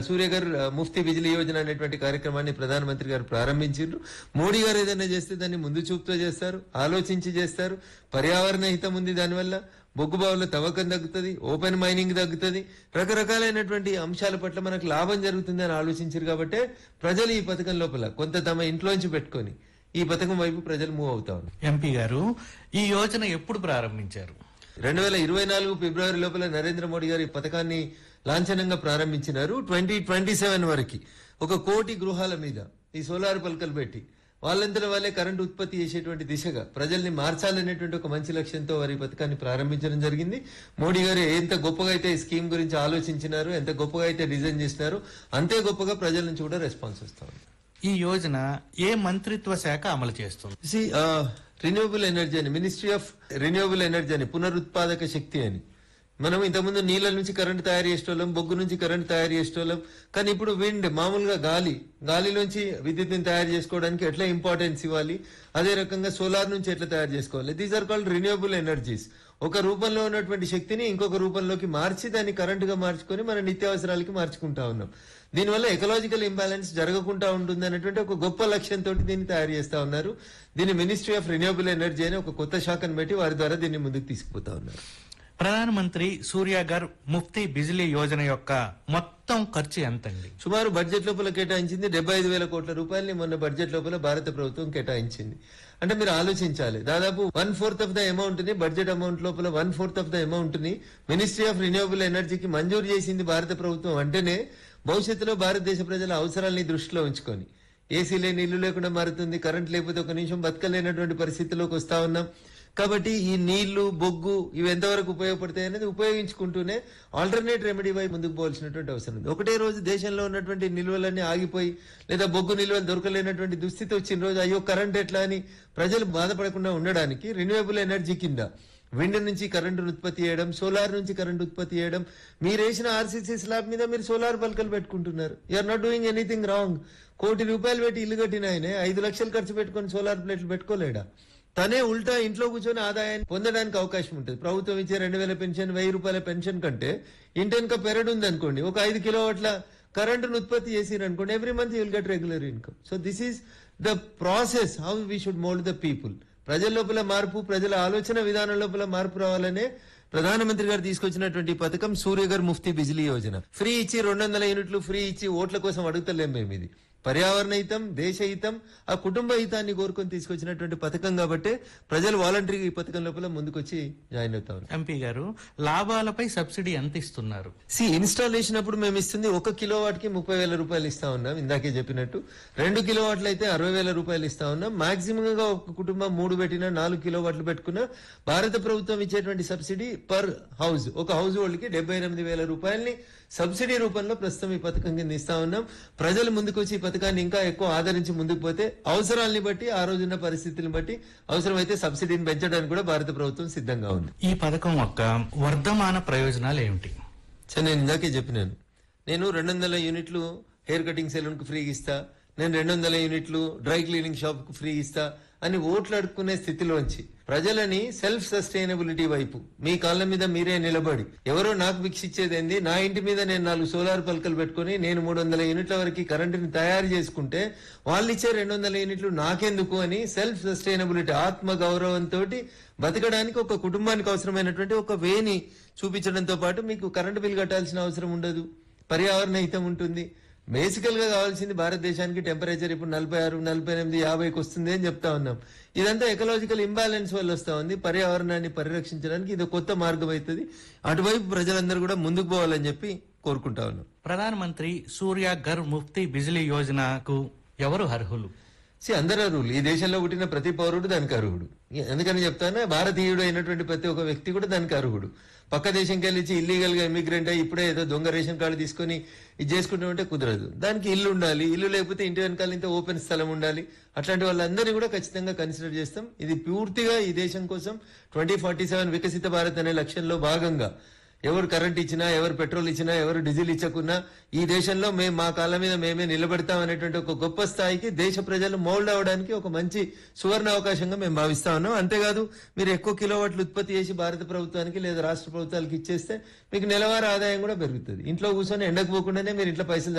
సూర్యగర్ ఆ, ముఫ్తీ బిజిలీ యోజన అనేటువంటి కార్యక్రమాన్ని ప్రధానమంత్రి గారు ప్రారంభించారు మోడీ గారు ఏదైనా చేస్తే దాన్ని ముందు చూపుతో చేస్తారు ఆలోచించి చేస్తారు పర్యావరణ హితం ఉంది దానివల్ల బొగ్గు బావుల తవ్వకం తగ్గుతుంది ఓపెన్ మైనింగ్ తగ్గుతుంది రకరకాలైనటువంటి అంశాల పట్ల మనకు లాభం జరుగుతుంది అని ఆలోచించారు కాబట్టి ప్రజలు ఈ పథకం లోపల కొంత తమ ఇంట్లోంచి పెట్టుకొని ఈ పథకం వైపు ప్రజలు మూవ్ అవుతా ఉన్నారు ఎంపీ గారు ఈ యోజన ఎప్పుడు ప్రారంభించారు రెండు వేల ఇరవై నాలుగు ఫిబ్రవరి లోపల నరేంద్ర మోడీ గారు ఈ పథకాన్ని లాంఛనంగా ప్రారంభించినారు ట్వంటీ ట్వంటీ సెవెన్ వరకు ఒక కోటి గృహాల మీద ఈ సోలార్ పలకలు పెట్టి వాళ్ళంతలో వాళ్ళే కరెంటు ఉత్పత్తి చేసేటువంటి దిశగా ప్రజల్ని మార్చాలనేటువంటి ఒక మంచి లక్ష్యంతో వారి ఈ పథకాన్ని ప్రారంభించడం జరిగింది మోడీ గారు ఎంత గొప్పగా అయితే ఈ స్కీమ్ గురించి ఆలోచించినారు ఎంత గొప్పగా అయితే డిజైన్ చేసినారు అంతే గొప్పగా ప్రజల నుంచి కూడా రెస్పాన్స్ వస్తా ఉంది ఈ యోజన ఏ మంత్రిత్వ శాఖ అమలు చేస్తుంది సి రిన్యూవబుల్ ఎనర్జీ అని మినిస్ట్రీ ఆఫ్ రిన్యూవబుల్ ఎనర్జీ అని పునరుత్పాదక శక్తి అని మనం ఇంతకుముందు నీళ్ళ నుంచి కరెంట్ తయారు చేసేటోళ్ళం బొగ్గు నుంచి కరెంట్ తయారు చేసేటోళ్ళం కానీ ఇప్పుడు విండ్ మామూలుగా గాలి గాలిలోంచి విద్యుత్ని తయారు చేసుకోవడానికి ఎట్లా ఇంపార్టెన్స్ ఇవ్వాలి అదే రకంగా సోలార్ నుంచి ఎట్లా తయారు చేసుకోవాలి these are called renewable energies ఒక రూపంలో ఉన్నటువంటి శక్తిని ఇంకొక రూపంలోకి మార్చి దాన్ని కరెంటుగా మార్చుకొని మన నిత్యావసరాలకి మార్చుకుంటా ఉన్నాం దీనివల్ల ఎకలాజికల్ ఇంబ్యాలెన్స్ జరగకుండా ఉంటుంది అనేటువంటి ఒక గొప్ప లక్ష్యంతో దీన్ని తయారు చేస్తా ఉన్నారు దీన్ని మినిస్ట్రీ ఆఫ్ రిన్యూవబుల్ ఎనర్జీ అని ఒక కొత్త శాఖను పెట్టి వారి ద్వారా దీన్ని ముందుకు తీసుకుపోతా ఉన్నారు ప్రధానమంత్రి సూర్యాగర్ ముఫ్తీ బిజిలీ యోజన యొక్క మొత్తం ఖర్చు ఎంతండి సుమారు బడ్జెట్ లోపల కేటాయించింది డెబ్బై ఐదు వేల కోట్ల రూపాయలని మొన్న బడ్జెట్ లోపల భారత ప్రభుత్వం కేటాయించింది అంటే మీరు ఆలోచించాలి దాదాపు one fourth of the amount ని బడ్జెట్ అమౌంట్ లోపల one fourth of the amount ని మినిస్ట్రీ ఆఫ్ రిన్యూవబుల్ ఎనర్జీకి మంజూరు చేసింది భారత ప్రభుత్వం అంటేనే భవిష్యత్తులో భారతదేశ ప్రజల అవసరాలని దృష్టిలో ఉంచుకొని ఏసీ లేని ఇల్లు లేకుండా మారుతుంది కరెంట్ లేకపోతే ఒక నిమిషం బతకలేనటువంటి పరిస్థితిలోకి వస్తా ఉన్నాం కాబట్టి ఈ నీళ్లు బొగ్గు ఇవి ఎంతవరకు ఉపయోగపడతాయి అనేది ఉపయోగించుకుంటూనే ఆల్టర్నేట్ రెమెడీ వైపు ముందుకు పోవాల్సినటువంటి అవసరం ఉంది ఒకటే రోజు దేశంలో ఉన్నటువంటి నిల్వలన్నీ ఆగిపోయి లేదా బొగ్గు నిల్వలు దొరకలేనటువంటి దుస్థితి వచ్చిన రోజు అయ్యో కరెంట్ ఎట్లా అని ప్రజలు బాధపడకుండా ఉండడానికి రిన్యూవబుల్ ఎనర్జీ కింద విండ్ నుంచి కరెంటు ఉత్పత్తి చేయడం సోలార్ నుంచి కరెంట్ ఉత్పత్తి చేయడం మీరు వేసిన ఆర్సీసీ స్లాబ్ మీద మీరు సోలార్ పలకలు పెట్టుకుంటున్నారు you're not doing anything wrong కోటి రూపాయలు పెట్టి ఇల్లు కట్టిన ఆయనే ఐదు లక్షలు ఖర్చు పెట్టుకొని సోలార్ ప్లేట్లు పెట్టుకోలేడా తనే ఉల్టా ఇంట్లో కూర్చొని ఆదాయాన్ని పొందడానికి అవకాశం ఉంటుంది ప్రభుత్వం ఇచ్చే రెండు వేల పెన్షన్ వెయ్యి రూపాయల పెన్షన్ కంటే ఇంటెనక పెరడు ఉంది అనుకోండి ఒక ఐదు కిలోవాట్ల కరెంటును ఉత్పత్తి చేసిరు అనుకోండి every month you'll get regular income so this is the process how we should mould the people ప్రజల లోపల మార్పు ప్రజల ఆలోచన విధానం లోపల మార్పు రావాలనే ప్రధానమంత్రి గారు తీసుకొచ్చినటువంటి ఈ పథకం సూర్యగర్ ముఫ్తీ బిజిలీ యోజన ఫ్రీ ఇచ్చి రెండు వందల యూనిట్లు ఫ్రీ ఇచ్చి ఓట్ల కోసం అడుగుతలేం మేము ఇది పర్యావరణ హితం దేశ హితం ఆ కుటుంబ హితాన్ని కోరుకొని తీసుకొచ్చినటువంటి పథకం కాబట్టి ప్రజలు వాలంటరీగా ఈ పథకం లోపల ముందుకొచ్చి జాయిన్ అవుతా ఉన్నారు ఎంపీ గారు లాభాలపై సబ్సిడీ ఎంత ఇస్తున్నారు సి ఇన్స్టాలేషన్ అప్పుడు మేము ఇస్తుంది ఒక కిలో వాట్కి ముప్పై వేల రూపాయలు ఇస్తా ఉన్నాం ఇందాకే చెప్పినట్టు రెండు కిలో వాట్లు అయితే అరవై వేల రూపాయలు ఇస్తా ఉన్నాం మాక్సిమం గా ఒక కుటుంబం మూడు పెట్టినా నాలుగు కిలో వాట్లు పెట్టుకున్నా భారత ప్రభుత్వం ఇచ్చేటువంటి సబ్సిడీ పర్ హౌస్ ఒక హౌస్ హోల్డ్ కి డెబ్బై ఎనిమిది వేల రూపాయలని సబ్సిడీ రూపంలో ప్రస్తుతం ఈ పథకం కింద ఇస్తా ఉన్నాం ప్రజలు ముందుకు వచ్చి ఈ పథకాన్ని ఇంకా ఎక్కువ ఆదరించి ముందుకు పోతే అవసరాల్ని బట్టి ఆ రోజున్న పరిస్థితులను బట్టి అవసరమైతే సబ్సిడీని పెంచడానికి కూడా భారత ప్రభుత్వం సిద్ధంగా ఉంది ఈ పథకం యొక్క వర్ధమాన ప్రయోజనాలు ఏమిటి సరే నేను ఇందాకే చెప్పినాను నేను రెండు వందల యూనిట్లు హెయిర్ కటింగ్ సెలూన్ కు ఫ్రీ ఇస్తా నేను రెండు వందల యూనిట్లు డ్రై క్లీనింగ్ షాప్ కు ఫ్రీ ఇస్తా అని ఓట్లు అడుక్కునే స్థితిలోంచి ప్రజలని సెల్ఫ్ సస్టైనబిలిటీ వైపు మీ కాళ్ళ మీద మీరే నిలబడి ఎవరో నాకు భిక్షిచ్చేదేంది నా ఇంటి మీద నేను నాలుగు సోలార్ పలకలు పెట్టుకుని నేను మూడు వందల యూనిట్ల వరకు కరెంటుని తయారు చేసుకుంటే వాళ్ళు ఇచ్చే రెండు వందల యూనిట్లు నాకెందుకు అని సెల్ఫ్ సస్టైనబిలిటీ ఆత్మ గౌరవంతో బతకడానికి ఒక కుటుంబానికి అవసరమైనటువంటి ఒక వేని చూపించడంతో పాటు మీకు కరెంటు బిల్ కట్టాల్సిన అవసరం ఉండదు పర్యావరణ హితం ఉంటుంది బేసికల్ గా కావాల్సింది భారతదేశానికి టెంపరేచర్ ఇప్పుడు నలభై ఆరు నలభై ఎనిమిది యాభైకి వస్తుంది అని చెప్తా ఉన్నాం ఇదంతా ఎకలాజికల్ ఇంబ్యాలెన్స్ వల్ల వస్తా ఉంది పర్యావరణాన్ని పరిరక్షించడానికి ఇది కొత్త మార్గం అవుతుంది అటువైపు ప్రజలందరూ కూడా ముందుకు పోవాలని చెప్పి కోరుకుంటా ఉన్నాం ప్రధానమంత్రి సూర్య గర్ ముఫ్తీ బిజిలీ యోజనకు ఎవరు అర్హులు సి అందరు అర్హులు ఈ దేశంలో పుట్టిన ప్రతి పౌరుడు దానికి అర్హుడు ఎందుకని చెప్తాను భారతీయుడు అయినటువంటి ప్రతి ఒక్క వ్యక్తి కూడా దానికి అర్హుడు పక్క దేశంకి వెళ్ళి ఇల్లీగల్ గా ఇమిగ్రెంట్ అయ్యి ఇప్పుడే ఏదో దొంగ రేషన్ కార్డు తీసుకొని ఇది చేసుకుంటూ ఉంటే కుదరదు దానికి ఇల్లు ఉండాలి ఇల్లు లేకపోతే ఇంటి వెనకాల ఇంత ఓపెన్ స్థలం ఉండాలి అట్లాంటి వాళ్ళందరినీ కూడా ఖచ్చితంగా కన్సిడర్ చేస్తాం ఇది పూర్తిగా ఈ దేశం కోసం ట్వంటీ ఫార్టీ సెవెన్ వికసిత భారత్ అనే లక్ష్యంలో భాగంగా ఎవరు కరెంట్ ఇచ్చినా ఎవరు పెట్రోల్ ఇచ్చినా ఎవరు డీజిల్ ఇచ్చకున్నా ఈ దేశంలో మేము మా కాళ్ళ మీద మేమే నిలబెడతాం అనేటువంటి ఒక గొప్ప స్థాయికి దేశ ప్రజలు మౌల్డ్ అవడానికి ఒక మంచి సువర్ణ అవకాశంగా మేము భావిస్తా ఉన్నాం అంతేకాదు మీరు ఎక్కువ కిలోవాట్లు ఉత్పత్తి చేసి భారత ప్రభుత్వానికి లేదా రాష్ట్ర ప్రభుత్వాలకు ఇచ్చేస్తే మీకు నెలవారీ ఆదాయం కూడా పెరుగుతుంది ఇంట్లో కూర్చొని ఎండకు పోకుండానే మీరు ఇంట్లో పైసలు